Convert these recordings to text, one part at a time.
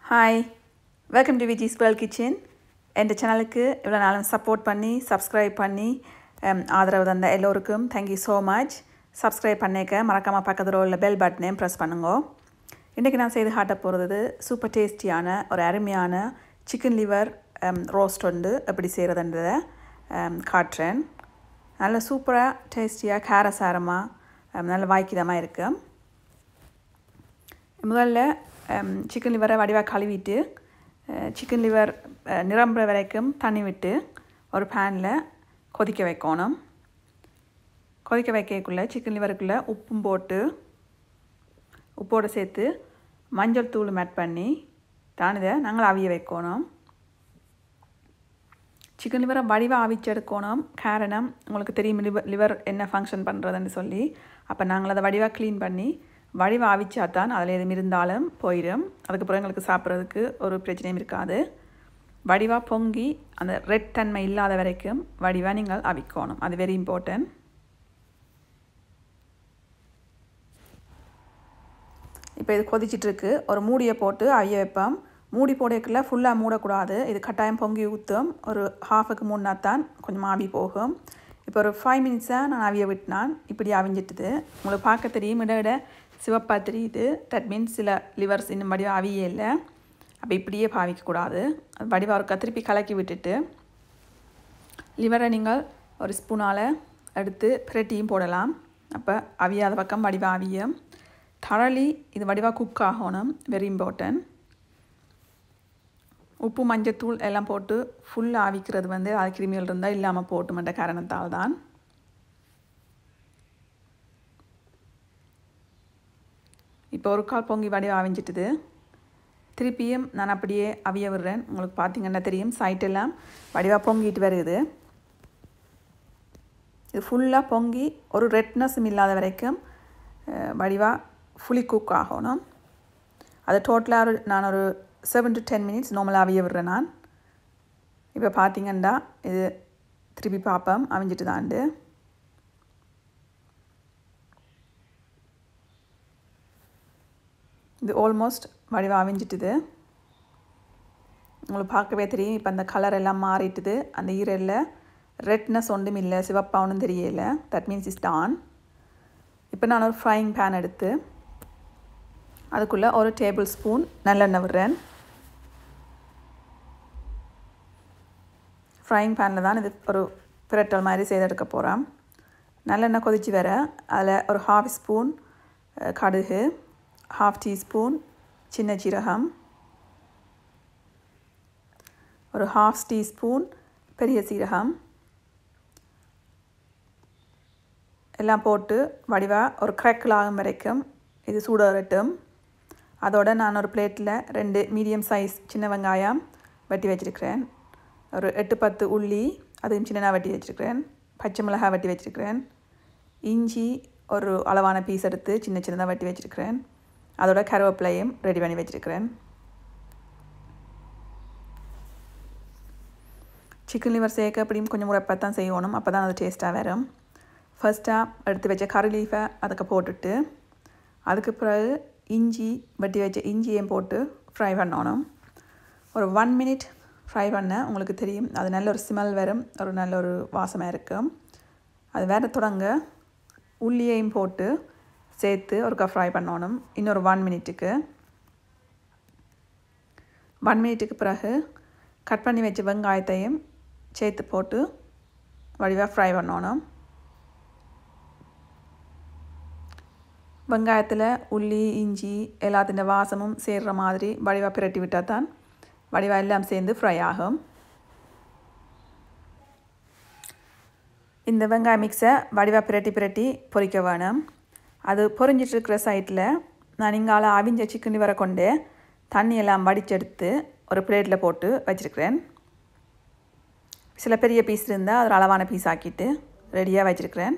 hi welcome to Viji's world kitchen என் சேனலுக்கு இவ்வளோ நாளும் சப்போர்ட் பண்ணி சப்ஸ்கிரைப் பண்ணி um, ஆதரவு தந்த எல்லோருக்கும் தேங்க்யூ ஸோ மச் சப்ஸ்கிரைப் பண்ணிக்க மறக்காமல் பக்கத்தில் உள்ள பெல் பட்டனையும் ப்ரெஸ் பண்ணுங்க இன்றைக்கி நான் செய்து காட்ட போகிறது சூப்பர் டேஸ்டியான ஒரு அருமையான சிக்கன் லிவர் ரோஸ்ட் வந்து எப்படி செய்கிறதுன்றதை காட்டுறேன் நல்ல சூப்பராக டேஸ்டியாக காரசாரமாக நல்ல வாய்க்கிதமாக இருக்குது முதல்ல சிக்கன் லிவரை வடிவாக கழுவிட்டு சிக்கன் லிவர் நிரம்புற வரைக்கும் தண்ணி விட்டு ஒரு பேனில் கொதிக்க வைக்கணும் கொதிக்க வைக்கக்குள்ளே சிக்கன் லிவருக்குள்ளே உப்பும் போட்டு உப்போடு சேர்த்து மஞ்சள் தூள் ஆட் பண்ணி தான் இதை நாங்கள் அவிய வைக்கணும் சிக்கன் லிவரை வடிவாக அவிச்சு எடுக்கணும் காரணம் உங்களுக்கு தெரியும் லிவர் லிவர் என்ன ஃபங்க்ஷன் பண்ணுறதுன்னு சொல்லி அப்போ நாங்கள் அதை வடிவாக க்ளீன் பண்ணி வடிவாக அவிச்சா தான் அதில் எதுவும் இருந்தாலும் போயிடும் அதுக்கப்புறம் எங்களுக்கு சாப்பிட்றதுக்கு ஒரு பிரச்சனையும் இருக்காது வடிவாக பொங்கி அந்த ரெட் தன்மை இல்லாத வரைக்கும் வடிவாக நீங்கள் அவிக்கணும் அது வெரி இம்பார்ட்டன்ட் இப்போ இது கொதிச்சிட்ருக்கு ஒரு மூடியை போட்டு அவிய வைப்போம் மூடி போடக்குள்ள ஃபுல்லாக மூடக்கூடாது இது கட்டாயம் பொங்கி ஊற்றும் ஒரு ஹாஃபுக்கு முன்னா தான் கொஞ்சம் ஆவி போகும் இப்போ ஒரு ஃபைவ் மினிட்ஸாக நான் அவிய விட்டினான் இப்படி அவிஞ்சிட்டுது உங்களுக்கு பார்க்க தெரியும் இட இட சிவப்பாக தெரியுது தட் மீன்ஸ் சில லிவர்ஸ் இன்னும் வடிவாக அவியே இல்லை அப்போ இப்படியே பாவிக்கக்கூடாது அது வடிவாக ஒரு திருப்பி கலக்கி விட்டுட்டு லிவரை நீங்கள் ஒரு ஸ்பூனால் எடுத்து பிரட்டியும் போடலாம் அப்போ அவியாத பக்கம் வடிவாக அவியும் தரளி இது வடிவாக குக் ஆகணும் வெரி இம்பார்ட்டன்ட் உப்பு மஞ்சத்தூள் எல்லாம் போட்டு ஃபுல்லாக ஆவிக்கிறது வந்து அது கிருமிகள் இருந்தால் இல்லாமல் போட்டுமென்ற காரணத்தால் தான் இப்போ ஒரு கால் பொங்கி வடி ஆவிஞ்சிட்டுது திருப்பியும் நான் அப்படியே அவிய விடுறேன் உங்களுக்கு பார்த்தீங்கன்னா தெரியும் சைட்டெல்லாம் வடிவாக பொங்கிட்டு வருது இது ஃபுல்லாக பொங்கி ஒரு ரெட்னஸும் இல்லாத வரைக்கும் வடிவாக ஃபுல்லி குக் ஆகணும் அது டோட்டலாக ஒரு நான் ஒரு செவன் டு டென் மினிட்ஸ் நார்மலாக அவிய விடுறேன் நான் இப்போ பார்த்தீங்கன்னா இது திருப்பி பார்ப்போம் அவிஞ்சிட்டு தாண்டு இது ஆல்மோஸ்ட் வடிவாக அவிஞ்சிட்டுது உங்களுக்கு பார்க்கவே தெரியும் இப்போ அந்த கலர் எல்லாம் மாறிட்டுது அந்த ஈரலில் ரெட்னஸ் ஒன்றும் இல்லை சிவப்பா ஒன்றும் தெரியல தட் மீன்ஸ் இஸ் டான் இப்போ நான் ஒரு ஃப்ரைங் பேன் எடுத்து அதுக்குள்ளே ஒரு டேபிள் ஸ்பூன் நல்லெண்ணெய் விடுறேன் ஃப்ரைங் பேனில் தான் இது ஒரு பிரட்டல் மாதிரி செய்தெடுக்க போகிறேன் நல்லெண்ணெய் கொதித்து வர அதில் ஒரு ஹாஃப் ஸ்பூன் கடுகு ஹாஃப் டீஸ்பூன் சின்ன ஜீரகம் ஒரு ஹாஃப் டீஸ்பூன் பெரிய சீரகம் எல்லாம் போட்டு வடிவாக ஒரு கிராக்கில் ஆகும் வரைக்கும் இது சூடரட்டும் அதோட நான் ஒரு பிளேட்டில் ரெண்டு மீடியம் சைஸ் சின்ன வெங்காயம் வெட்டி வச்சுருக்கிறேன் ஒரு எட்டு பத்து உள்ளி அதையும் சின்னதாக வெட்டி வச்சுருக்கிறேன் பச்சை மிளகாய் வெட்டி வச்சுருக்கிறேன் இஞ்சி ஒரு அளவான பீஸ் எடுத்து சின்ன சின்னதாக வெட்டி வச்சுருக்கிறேன் அதோட கருவேப்பிலையும் ரெடி பண்ணி வச்சுருக்கிறேன் சிக்கன் லிவர் சேர்க்க அப்படியும் கொஞ்சம் உரைப்பாக தான் செய்யணும் அப்போ தான் அது டேஸ்ட்டாக வரும் ஃபஸ்ட்டாக எடுத்து வச்ச கறி லீஃபை அதுக்கு போட்டுட்டு அதுக்கு பிறகு இஞ்சி வெட்டி வச்ச இஞ்சியையும் போட்டு ஃப்ரை பண்ணணும் ஒரு ஒன் மினிட் ஃப்ரை பண்ண உங்களுக்கு தெரியும் அது நல்ல ஒரு ஸ்மெல் வரும் ஒரு நல்ல ஒரு வாசமாக இருக்கும் அது வேறு தொடங்க உள்ளியையும் போட்டு சேர்த்து ஒருக்கா ஃப்ரை பண்ணணும் இன்னொரு ஒன் மினிட்டுக்கு ஒன் மினிட்டுக்கு பிறகு கட் பண்ணி வச்ச வெங்காயத்தையும் சேர்த்து போட்டு வடிவாக ஃப்ரை பண்ணணும் வெங்காயத்தில் உள்ளி இஞ்சி எல்லாத்தின் வாசமும் சேர்கிற மாதிரி வடிவாக பிரட்டி விட்டால் தான் வடிவாக எல்லாம் சேர்ந்து ஃப்ரை ஆகும் இந்த வெங்காய மிக்ஸை வடிவாக பிரட்டி பிரட்டி பொரிக்க வேணும் அது பொரிஞ்சிட்ருக்கிற சைட்டில் நான் இங்கால அவிஞ்ச சிக்கன் வர கொண்டு தண்ணியெல்லாம் வடிச்செடுத்து ஒரு பிளேட்டில் போட்டு வச்சுருக்கிறேன் சில பெரிய பீஸ் இருந்தால் அதில் அளவான பீஸ் ஆக்கிட்டு ரெடியாக வச்சுருக்கிறேன்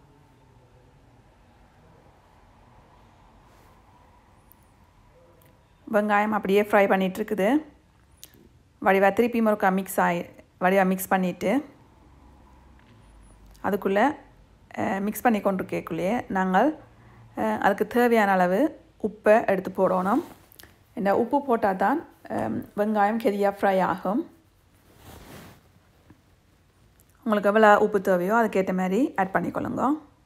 வெங்காயம் அப்படியே ஃப்ரை பண்ணிகிட்ருக்குது வடிவாக திருப்பி முறுக்கா மிக்ஸ் ஆகி வடிவாக மிக்ஸ் பண்ணிவிட்டு அதுக்குள்ளே மிக்ஸ் பண்ணி கொண்டு கேட்குள்ளேயே நாங்கள் அதுக்கு தேவையான அளவு உப்பை எடுத்து போடணும் இந்த உப்பு போட்டால் தான் வெங்காயம் கெதியாக ஃப்ரை ஆகும் உங்களுக்கு எவ்வளோ உப்பு தேவையோ அதுக்கேற்ற மாதிரி ஆட் பண்ணிக்கொள்ளுங்க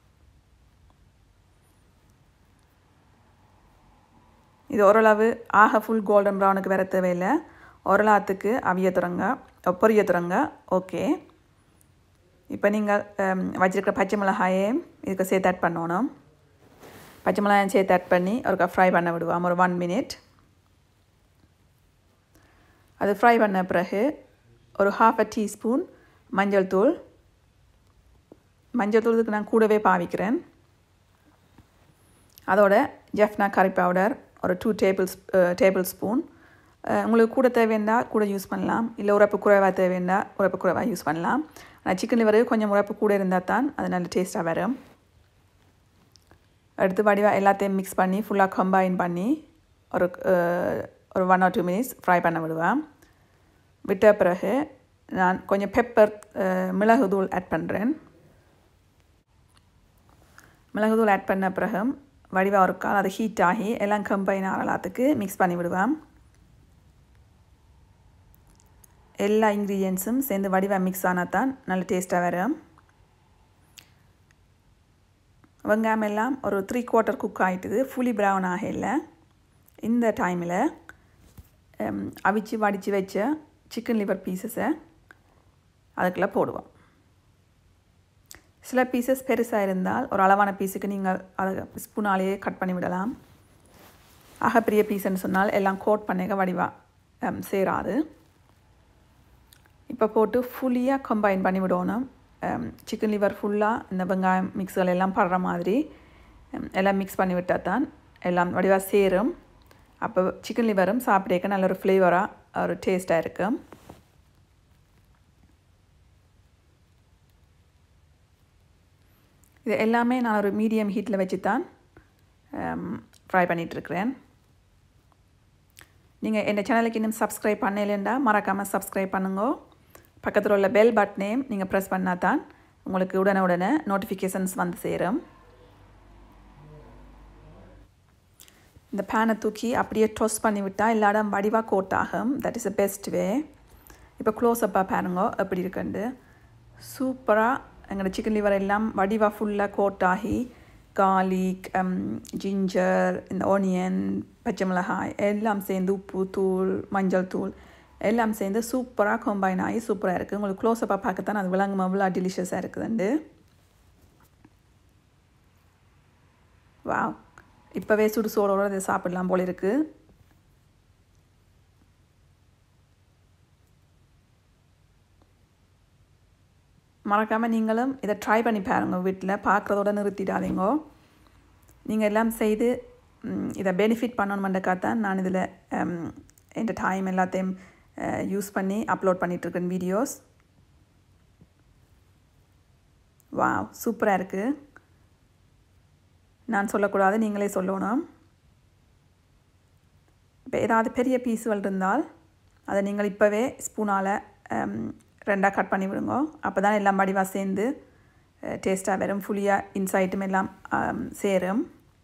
இது ஓரளவு ஆக ஃபுல் கோல்டன் ப்ரௌனுக்கு வேற தேவையில்லை ஓரளவுக்கு அவிய துறங்க பொரிய துறங்க ஓகே இப்போ நீங்கள் வச்சிருக்கிற பச்சை மிளகாயே இதுக்கு சேர்த்து ஆட் பண்ணணும் பச்சை மிளகாயம் சேர்த்து ஆட் பண்ணி ஒருக்கா ஃப்ரை பண்ண விடுவோம் ஒரு ஒன் மினிட் அது ஃப்ரை பண்ண பிறகு ஒரு ஹாஃப் அ டீஸ்பூன் மஞ்சள் தூள் மஞ்சள் தூள் இதுக்கு நான் கூடவே பாவிக்கிறேன் அதோட ஜெஃப்னா கறி பவுடர் ஒரு டூ டேபிள் டேபிள் ஸ்பூன் உங்களுக்கு கூட தேவைன்னா கூட யூஸ் பண்ணலாம் இல்லை உரப்பு குறைவாக தேவைன்னா உரப்பு குறைவாக யூஸ் பண்ணலாம் ஆனால் சிக்கன் லிவர் கொஞ்சம் உரப்பு கூட இருந்தால் தான் அது நல்ல டேஸ்ட்டாக வரும் எடுத்து வடிவாக எல்லாத்தையும் மிக்ஸ் பண்ணி ஃபுல்லாக கம்பைன் பண்ணி ஒரு ஒரு one or two minutes fry பண்ண விடுவேன் விட்ட பிறகு நான் கொஞ்சம் பெப்பர் மிளகுதூள் ஆட் பண்ணுறேன் மிளகுதூள் ஆட் பண்ண பிறகு வடிவாக ஒரு கால் அது ஹீட் ஆகி எல்லாம் கம்பைன் ஆகலாத்துக்கு மிக்ஸ் பண்ணி விடுவேன் எல்லா இன்க்ரீடியன்ஸும் சேர்ந்து வடிவாக மிக்ஸ் ஆனால் தான் நல்ல டேஸ்ட்டாக வரும் வெங்காயம் எல்லாம் ஒரு த்ரீ குவார்ட்டர் குக் ஆகிட்டுது ஃபுல்லி ப்ரௌன் ஆகல இந்த டைமில் அவிச்சு வடித்து வச்ச சிக்கன் லிவர் பீசஸை அதுக்குள்ளே போடுவோம் சில பீசஸ் பெருசாக இருந்தால் ஒரு அளவான பீஸுக்கு நீங்கள் அதை ஸ்பூனாலேயே கட் பண்ணி விடலாம் ஆக பெரிய பீஸ்ன்னு சொன்னால் எல்லாம் கோட் பண்ணிக்க வடிவாக சேராது இப்போ போட்டு ஃபுல்லியாக கம்பைன் பண்ணி விடணும் சிக்கன் லிவர் ஃபுல்லாக இந்த வெங்காயம் மிக்ஸ்கள் எல்லாம் படுற மாதிரி எல்லாம் மிக்ஸ் பண்ணி விட்டால் தான் எல்லாம் வடிவாக சேரும் அப்போ சிக்கன் லிவரும் சாப்பிடக்க நல்ல ஒரு ஃப்ளேவராக ஒரு டேஸ்ட்டாக இருக்கும் இது எல்லாமே நான் ஒரு மீடியம் ஹீட்டில் வச்சு தான் ஃப்ரை பண்ணிகிட்ருக்கிறேன் நீங்கள் என் சேனலுக்கு இன்னும் சப்ஸ்கிரைப் பண்ணலைண்டா மறக்காமல் சப்ஸ்கிரைப் பண்ணுங்க பக்கத்தில் உள்ள பெல் பட்டனையும் நீங்கள் ப்ரெஸ் பண்ணால் தான் உங்களுக்கு உடனே உடனே நோட்டிஃபிகேஷன்ஸ் வந்து சேரும் இந்த பேனை தூக்கி அப்படியே டொஸ் பண்ணி விட்டால் எல்லா இடம் வடிவாக கோட் ஆகும் that is a best way இப்போ க்ளோஸ்அப்பாக பாருங்க எப்படி இருக்குண்டு சூப்பராக எங்களோட சிக்கன் லிவர் எல்லாம் வடிவாக ஃபுல்லாக கோட் ஆகி கார்லிக் ஜிஞ்சர் இந்த ஆனியன் பச்சை மிளகாய் எல்லாம் சேர்ந்து உப்பு தூள் மஞ்சள் தூள் எல்லாம் சேர்ந்து சூப்பராக கம்பைன் ஆகி சூப்பராக இருக்குது உங்களுக்கு க்ளோஸ்அப்பாக பார்க்கத்தான் அது விளங்கும் அவ்வளோ டெலிஷியஸாக இருக்குதுண்டு வா இப்போவே சுடு சோடோடு அதை சாப்பிடலாம் போல இருக்குது மறக்காமல் நீங்களும் இதை ட்ரை பண்ணி பாருங்க வீட்டில் பார்க்குறதோட நிறுத்திடாதீங்க நீங்கள் எல்லாம் செய்து இதை பெனிஃபிட் பண்ணணுமெண்டக்காக தான் நான் இதில் என் டைம் எல்லாத்தையும் யூஸ் பண்ணி அப்லோட் பண்ணிகிட்ருக்கேன் வீடியோஸ் வா சூப்பராக இருக்குது நான் சொல்லக்கூடாது நீங்களே சொல்லணும் இப்போ ஏதாவது பெரிய பீஸுகள் இருந்தால் அதை நீங்கள் இப்போவே ஸ்பூனால் ரெண்டாக கட் பண்ணி விடுங்க அப்போ தான் எல்லாம் வடிவாக சேர்ந்து டேஸ்ட்டாக வரும் ஃபுல்லியாக இன்சைட்டும் எல்லாம் சேரும்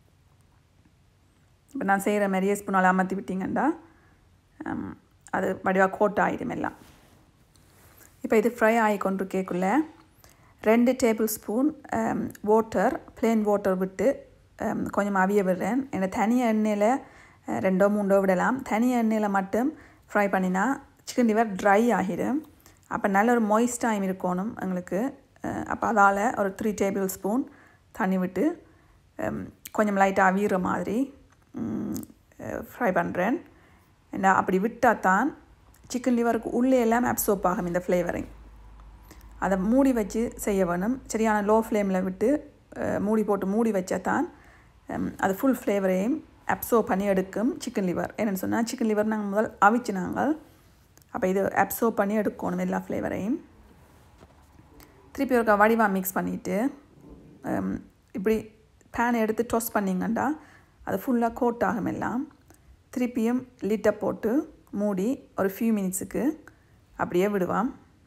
இப்போ நான் செய்கிற மாதிரியே ஸ்பூனால் அமர்த்தி விட்டீங்கண்டா அது வடிவாக கோட் ஆகிடும் எல்லாம் இப்போ இது ஃப்ரை ஆகி கொண்டு கேட்குள்ள ரெண்டு tablespoon water plain water விட்டு கொஞ்சம் அவிய விடுறேன் ஏன்னா தனி எண்ணெயில் ரெண்டோ மூண்டோ விடலாம் தனி எண்ணெயில் மட்டும் ஃப்ரை பண்ணினா சிக்கன் லிவர் ட்ரை ஆகிடும் அப்போ நல்ல ஒரு மொய்ஸ்ட் டைம் இருக்கணும் எங்களுக்கு அப்போ அதால் ஒரு த்ரீ டேபிள் ஸ்பூன் தண்ணி விட்டு கொஞ்சம் லைட்டாக அவிகிற மாதிரி ஃப்ரை பண்ணுறேன் ஏன்னா அப்படி விட்டால் தான் சிக்கன் லிவருக்கு உள்ளே எல்லாம் அப்சோப் ஆகும் இந்த ஃப்ளேவரிங் அதை மூடி வச்சு செய்ய வேணும் சரியான லோ ஃப்ளேமில் விட்டு மூடி போட்டு மூடி வச்சா தான் அது ஃபுல் ஃப்ளேவரையும் அப்சர்வ் பண்ணி எடுக்கும் சிக்கன் லிவர் என்னென்னு சொன்னால் சிக்கன் லிவர் நாங்கள் முதல் அவிச்சு நாங்கள் அப்போ இது அப்சர்வ் பண்ணி எடுக்கணும் எல்லா ஃப்ளேவரையும் திருப்பி ஒருக்கா வடிவாக மிக்ஸ் பண்ணிவிட்டு இப்படி பேனை எடுத்து டோஸ்ட் பண்ணிங்கண்டா அது ஃபுல்லாக கோட் ஆகும் எல்லாம் திருப்பியும் லிட்டை போட்டு மூடி ஒரு ஃபியூ மினிட்ஸுக்கு அப்படியே விடுவான்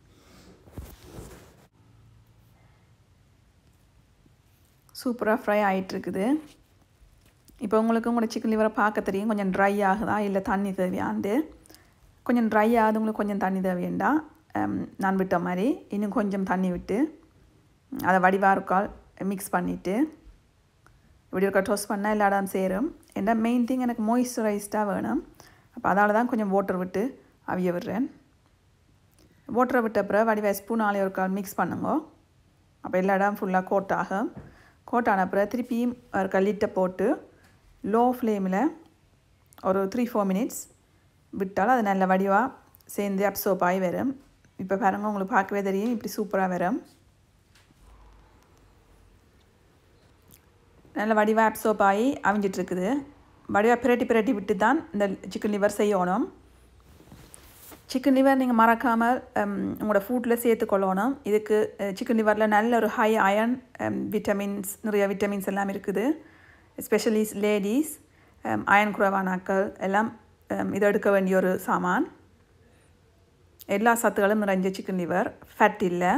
சூப்பராக ஃப்ரை ஆகிட்டுருக்குது இப்போ உங்களுக்கு உங்களோட சிக்கன் லிவரை பார்க்க தெரியும் கொஞ்சம் ட்ரை ஆகுதா இல்லை தண்ணி தேவையாண்டு கொஞ்சம் ட்ரை ஆகுது உங்களுக்கு கொஞ்சம் தண்ணி தேவையண்டா நான் விட்ட மாதிரி இன்னும் கொஞ்சம் தண்ணி விட்டு அதை வடிவாக இருக்கால் மிக்ஸ் பண்ணிவிட்டு இப்படி இருக்க டோஸ்ட் பண்ணால் எல்லா இடம் சேரும் என்ன மெயின் திங் எனக்கு மாய்ஸ்சரைஸ்டாக வேணும் அப்போ அதால் தான் கொஞ்சம் வாட்டர் விட்டு அவிய விடுறேன் வாட்டரை விட்ட அப்புறம் வடிவாக ஸ்பூன் ஆலைய ஒரு கால் மிக்ஸ் பண்ணுங்க அப்போ எல்லா இடம் ஃபுல்லாக கோட் ஆகும் கோட் ஆன அப்புறம் திருப்பியும் ஒரு கல்லிட்டை போட்டு லோ ஃப்ளேமில் ஒரு த்ரீ ஃபோர் மினிட்ஸ் விட்டால் அது நல்ல வடிவாக சேர்ந்து அப்சோப் ஆகி வரும் இப்போ பாருங்கள் உங்களுக்கு பார்க்கவே தெரியும் இப்படி சூப்பராக வரும் நல்ல வடிவாக அப்சோப் ஆகி அவிஞ்சிட்ருக்குது வடிவாக பிரட்டி பிரட்டி விட்டு தான் இந்த சிக்கன் லிவர் செய்யணும் சிக்கன் லிவர் நீங்கள் மறக்காமல் உங்களோட ஃபுட்டில் சேர்த்துக்கொள்ளணும் இதுக்கு சிக்கன் லிவரில் நல்ல ஒரு ஹை அயன் விட்டமின்ஸ் நிறைய விட்டமின்ஸ் எல்லாம் இருக்குது எஸ்பெஷலி லேடிஸ் அயன் குறைவானாக்கள் எல்லாம் இதை எடுக்க வேண்டிய ஒரு சாமான் எல்லா சத்துக்களும் நிறைஞ்ச சிக்கன் லிவர் ஃபேட் இல்லை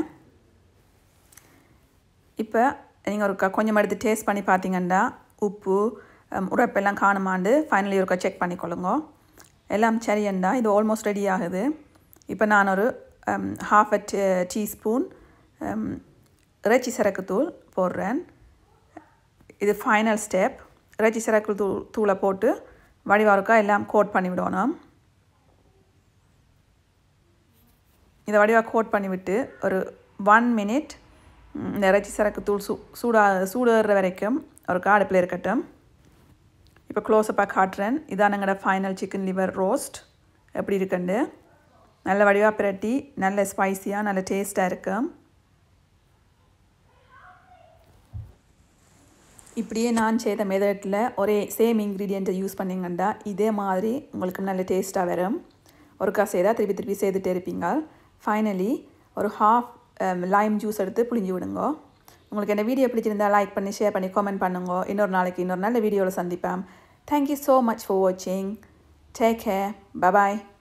இப்போ நீங்கள் ஒரு கொஞ்சம் எடுத்து டேஸ்ட் பண்ணி பார்த்தீங்கன்னா உப்பு உரைப்பெல்லாம் காணுமாண்டு ஃபைனலி ஒருக்கா செக் பண்ணிக்கொள்ளுங்க எல்லாம் சரியண்டா இது ஆல்மோஸ்ட் ரெடி ஆகுது இப்போ நான் ஒரு ஹாஃப் அ டீஸ்பூன் இறைச்சி சரக்கு தூள் போடுறேன் இது ஃபைனல் ஸ்டெப் இறைச்சி சரக்கு தூள் தூளை போட்டு வடிவாருக்கா எல்லாம் கோட் பண்ணி விடணும் இதை வடிவாக கோட் பண்ணிவிட்டு ஒரு ஒன் மினிட் இந்த இறைச்சி சரக்கு தூள் சூ சூடா சூடுற வரைக்கும் ஒரு அடுப்பில் இருக்கட்டும் இப்போ க்ளோஸப்பாக காட்டுறேன் இதான் எங்களோட ஃபைனல் சிக்கன் லிவர் ரோஸ்ட் எப்படி இருக்குண்டு நல்ல வடிவாக பிரட்டி நல்ல ஸ்பைஸியாக நல்ல டேஸ்ட்டாக இருக்கும் இப்படியே நான் செய்த மெதட்டில் ஒரே சேம் இன்க்ரீடியண்ட்டை யூஸ் பண்ணிங்கன்னா இதே மாதிரி உங்களுக்கு நல்ல டேஸ்ட்டாக வரும் ஒருக்கா செய்தால் திருப்பி திருப்பி செய்துட்டே இருப்பீங்க ஃபைனலி ஒரு ஹாஃப் லைம் ஜூஸ் எடுத்து புளிஞ்சு விடுங்க உங்களுக்கு இந்த வீடியோ பிடிச்சிருந்தா லைக் பண்ணி ஷேர் பண்ணி கமெண்ட் பண்ணுங்க இன்னொரு நாளைக்கு இன்னொரு நல்ல வீடியோவில் சந்திப்பேன் தேங்க்யூ ஸோ மச் ஃபார் வாட்சிங் டேக் கேர் பபாய்